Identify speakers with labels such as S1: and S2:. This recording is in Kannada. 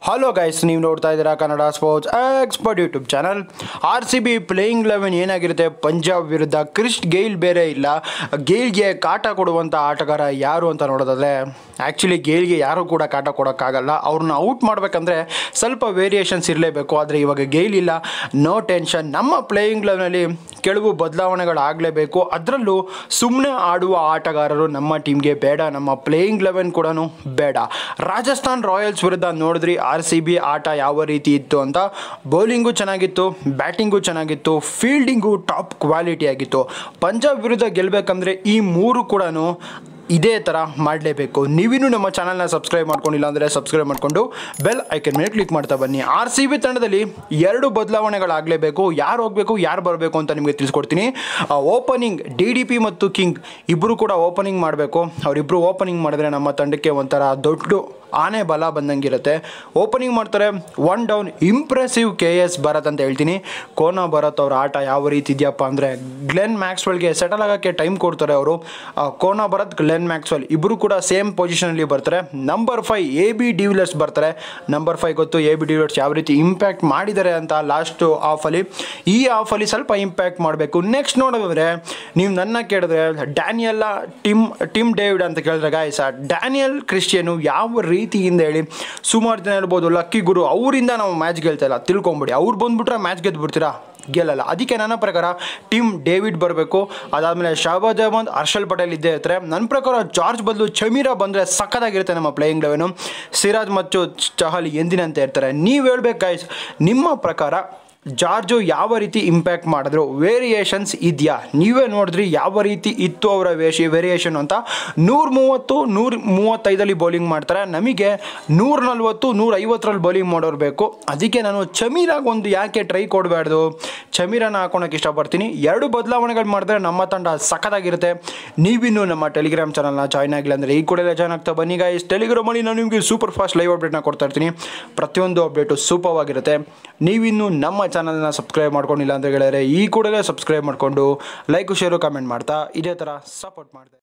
S1: ಹಲೋ ಗೈಸ್ ನೀವು ನೋಡ್ತಾ ಇದ್ದೀರಾ Kannada sports expert YouTube channel R C B playing eleven ಏನಾಗಿರುತ್ತೆ ಪಂಜಾಬ್ ವಿರುದ್ಧ ಕ್ರಿಸ್ ಗೇಲ್ ಬೇರೆ ಇಲ್ಲ ಗೇಲ್ಗೆ ಕಾಟ ಕೊಡುವಂಥ ಆಟಗಾರ ಯಾರು ಅಂತ ನೋಡೋದಾದ್ರೆ ಆ್ಯಕ್ಚುಲಿ ಗೇಲ್ಗೆ ಯಾರು ಕೂಡ ಕಾಟ ಕೊಡೋಕ್ಕಾಗಲ್ಲ ಅವ್ರನ್ನ ಔಟ್ ಮಾಡಬೇಕಂದ್ರೆ ಸ್ವಲ್ಪ ವೇರಿಯೇಷನ್ಸ್ ಇರಲೇಬೇಕು ಆದರೆ ಇವಾಗ ಗೇಲ್ ಇಲ್ಲ ನೋ ಟೆನ್ಷನ್ ನಮ್ಮ ಪ್ಲೇಯಿಂಗ್ ಲೆವೆನಲ್ಲಿ ಕೆಲವು ಬದಲಾವಣೆಗಳಾಗಲೇಬೇಕು ಅದರಲ್ಲೂ ಸುಮ್ಮನೆ ಆಡುವ ಆಟಗಾರರು ನಮ್ಮ ಟೀಮ್ಗೆ ಬೇಡ ನಮ್ಮ ಪ್ಲೇಯಿಂಗ್ ಲೆವೆನ್ ಕೂಡ ಬೇಡ ರಾಜಸ್ಥಾನ್ ರಾಯಲ್ಸ್ ವಿರುದ್ಧ ನೋಡಿದ್ರಿ ಆರ್ ಸಿ ಬಿ ಆಟ ಯಾವ ರೀತಿ ಇತ್ತು ಅಂತ ಬೌಲಿಂಗು ಚೆನ್ನಾಗಿತ್ತು ಬ್ಯಾಟಿಂಗು ಚೆನ್ನಾಗಿತ್ತು ಫೀಲ್ಡಿಂಗು ಟಾಪ್ ಕ್ವಾಲಿಟಿ ಆಗಿತ್ತು ಪಂಜಾಬ್ ವಿರುದ್ಧ ಗೆಲ್ಲಬೇಕಂದ್ರೆ ಈ ಮೂರು ಕೂಡ ಇದೇ ಥರ ಮಾಡಲೇಬೇಕು ನೀವಿನ್ನೂ ನಮ್ಮ ಚಾನಲ್ನ ಸಬ್ಸ್ಕ್ರೈಬ್ ಮಾಡ್ಕೊಂಡಿಲ್ಲ ಅಂದರೆ ಸಬ್ಸ್ಕ್ರೈಬ್ ಮಾಡಿಕೊಂಡು ಬೆಲ್ ಐಕನ್ ಮೇಲೆ ಕ್ಲಿಕ್ ಮಾಡ್ತಾ ಬನ್ನಿ ಆರ್ ಸಿ ಬಿ ತಂಡದಲ್ಲಿ ಎರಡು ಬದಲಾವಣೆಗಳಾಗಲೇಬೇಕು ಯಾರು ಹೋಗಬೇಕು ಯಾರು ಬರಬೇಕು ಅಂತ ನಿಮಗೆ ತಿಳಿಸ್ಕೊಡ್ತೀನಿ ಓಪನಿಂಗ್ ಡಿ ಡಿ ಪಿ ಮತ್ತು ಕಿಂಗ್ ಇಬ್ಬರು ಕೂಡ ಓಪನಿಂಗ್ ಮಾಡಬೇಕು ಅವರಿಬ್ಬರು ಓಪನಿಂಗ್ ಮಾಡಿದ್ರೆ ನಮ್ಮ ತಂಡಕ್ಕೆ ಒಂಥರ ದೊಡ್ಡ ಆನೆ ಬಲ ಬಂದಂಗಿರುತ್ತೆ ಓಪನಿಂಗ್ ಮಾಡ್ತಾರೆ one down impressive K S Bharat ಅಂತ ಹೇಳ್ತೀನಿ ಕೋನಾ ಭರತ್ ಅವ್ರ ಆಟ ಯಾವ ರೀತಿ ಇದೆಯಪ್ಪ ಅಂದರೆ ಗ್ಲೆನ್ ಮ್ಯಾಕ್ಸ್ವೆಲ್ಗೆ ಸೆಟಲ್ ಆಗೋಕ್ಕೆ ಟೈಮ್ ಕೊಡ್ತಾರೆ ಅವರು ಕೋನಾ ಭರತ್ ಗ್ಲೆನ್ ಮ್ಯಾಕ್ಸ್ವೆಲ್ ಇಬ್ಬರು ಕೂಡ ಸೇಮ್ ಪೊಸಿಷನಲ್ಲಿ ಬರ್ತಾರೆ number five A B de Villiers ಬರ್ತಾರೆ ನಂಬರ್ ಫೈವ್ ಗೊತ್ತು ಎ ಬಿ ಡಿವಿಲರ್ಸ್ ಯಾವ ರೀತಿ ಇಂಪ್ಯಾಕ್ಟ್ ಮಾಡಿದ್ದಾರೆ ಅಂತ ಲಾಸ್ಟ್ ಆಫಲ್ಲಿ ಈ ಆಫಲ್ಲಿ ಸ್ವಲ್ಪ ಇಂಪ್ಯಾಕ್ಟ್ ಮಾಡಬೇಕು ನೆಕ್ಸ್ಟ್ ನೋಡಿದ್ರೆ ನೀವು ನನ್ನ ಕೇಳಿದ್ರೆ ಡ್ಯಾನಿಯಲ್ಲ ಟಿಮ್ ಟಿಮ್ ಡೇವಿಡ್ ಅಂತ ಕೇಳಿದ್ರೆ ಗಾಯಸ ಡ್ಯಾನಿಯಲ್ ಕ್ರಿಸ್ಟಿಯನು ಯಾವ ರೀತಿಯಿಂದ ಹೇಳಿ ಸುಮಾರು ಜನ ಹೇಳ್ಬೋದು ಲಕ್ಕಿ ಗುರು ಅವರಿಂದ ನಾವು ಮ್ಯಾಚ್ ಗೆಲ್ತಾ ಇಲ್ಲ ತಿಳ್ಕೊಂಬಿಡಿ ಅವ್ರು ಬಂದ್ಬಿಟ್ರೆ ಮ್ಯಾಚ್ ಗೆದ್ಬಿಡ್ತೀರಾ ಗೆಲ್ಲಲ್ಲ ಅದಕ್ಕೆ ನನ್ನ ಪ್ರಕಾರ ಟೀಮ್ ಡೇವಿಡ್ ಬರಬೇಕು ಅದಾದಮೇಲೆ ಶಹಬಾಜ್ ಅಹಮದ್ ಹರ್ಷಲ್ ಪಟೇಲ್ ಇದ್ದೇ ಇರ್ತಾರೆ ನನ್ನ ಪ್ರಕಾರ ಜಾರ್ಜ್ ಬದಲು ಚಮೀರಾ ಬಂದರೆ ಸಖತ್ತಾಗಿರುತ್ತೆ ನಮ್ಮ ಪ್ಲೇಯಿಂಗ್ ಲೆವೆನು ಸಿರಾಜ್ ಮತ್ತು ಚಹಲ್ ಎಂದಿನಂತೆ ಇರ್ತಾರೆ ನೀವು ಹೇಳ್ಬೇಕು ಗಾಯ್ಸ್ ನಿಮ್ಮ ಪ್ರಕಾರ ಜಾರ್ಜು ಯಾವ ರೀತಿ ಇಂಪ್ಯಾಕ್ಟ್ ಮಾಡಿದ್ರು ವೇರಿಯೇಷನ್ಸ್ ಇದೆಯಾ ನೀವೇ ನೋಡಿದ್ರಿ ಯಾವ ರೀತಿ ಇತ್ತು ಅವರ ವೇಷ ವೇರಿಯೇಷನ್ ಅಂತ ನೂರ ಮೂವತ್ತು ನೂರ ಮೂವತ್ತೈದಲ್ಲಿ ಬೌಲಿಂಗ್ ಮಾಡ್ತಾರೆ ನಮಗೆ ನೂರ ನಲ್ವತ್ತು ನೂರ ಐವತ್ತರಲ್ಲಿ ಬೌಲಿಂಗ್ ಮಾಡೋರು ಬೇಕು ಅದಕ್ಕೆ ನಾನು ಚಮೀರಾಗ ಒಂದು ಯಾಕೆ ಟ್ರೈ ಕೊಡಬಾರ್ದು ಚಮೀರನ ಹಾಕೊಳಕ್ಕೆ ಇಷ್ಟಪಡ್ತೀನಿ ಎರಡು ಬದಲಾವಣೆಗಳು ಮಾಡಿದ್ರೆ ನಮ್ಮ ತಂಡ ಸಖತ್ತಾಗಿರುತ್ತೆ ನೀವಿನ್ನೂ ನಮ್ಮ ಟೆಲಿಗ್ರಾಮ್ ಚಾನಲ್ನ ಜಾಯ್ನ್ ಆಗಿಲ್ಲ ಅಂದರೆ ಈ ಕೂಡಲೇ ಜಾಯ್ನ್ ಆಗ್ತಾ ಬನ್ನಿ ಗಾಯ್ಸ್ ಟೆಲಿಗ್ರಾಮಲ್ಲಿ ನಾನು ನಿಮಗೆ ಸೂಪರ್ ಫಾಸ್ಟ್ ಲೈವ್ ಅಪ್ಡೇಟ್ನ ಕೊಡ್ತಾ ಇರ್ತೀನಿ ಪ್ರತಿಯೊಂದು ಅಪ್ಡೇಟು ಸೂಪರ್ ಆಗಿರುತ್ತೆ ನೀವಿನ್ನೂ ನಮ್ಮ ಚಾನಲ್ನ ಸಬ್ಸ್ಕ್ರೈಬ್ ಮಾಡ್ಕೊಂಡಿಲ್ಲ ಅಂತ ಹೇಳಿದ್ರೆ ಈ ಕೂಡಲೇ ಸಬ್ಸ್ಕ್ರೈಬ್ ಮಾಡಿಕೊಂಡು ಲೈಕು ಶೇರು ಕಮೆಂಟ್ ಮಾಡ್ತಾ ಇದೇ ಥರ ಸಪೋರ್ಟ್ ಮಾಡಿದೆ